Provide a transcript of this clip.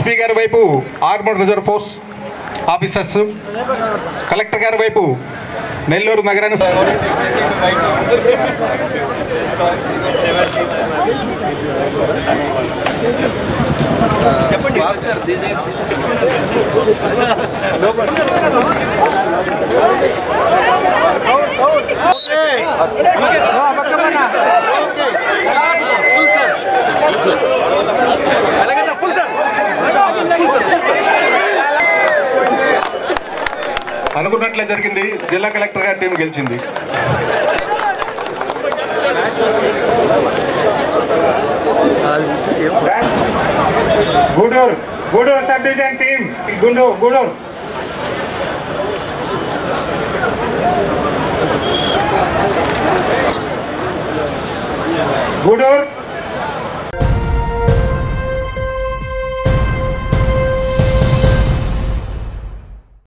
SP గారి వైపు armed reserve force officers collector గారి వైపు నెల్లూరు నగరాన్ని అనుకున్నట్లే జరిగింది జిల్లా కలెక్టర్ గారి టీం గెలిచింది Gudur Gudur sub division team Gundur Gudur Gudur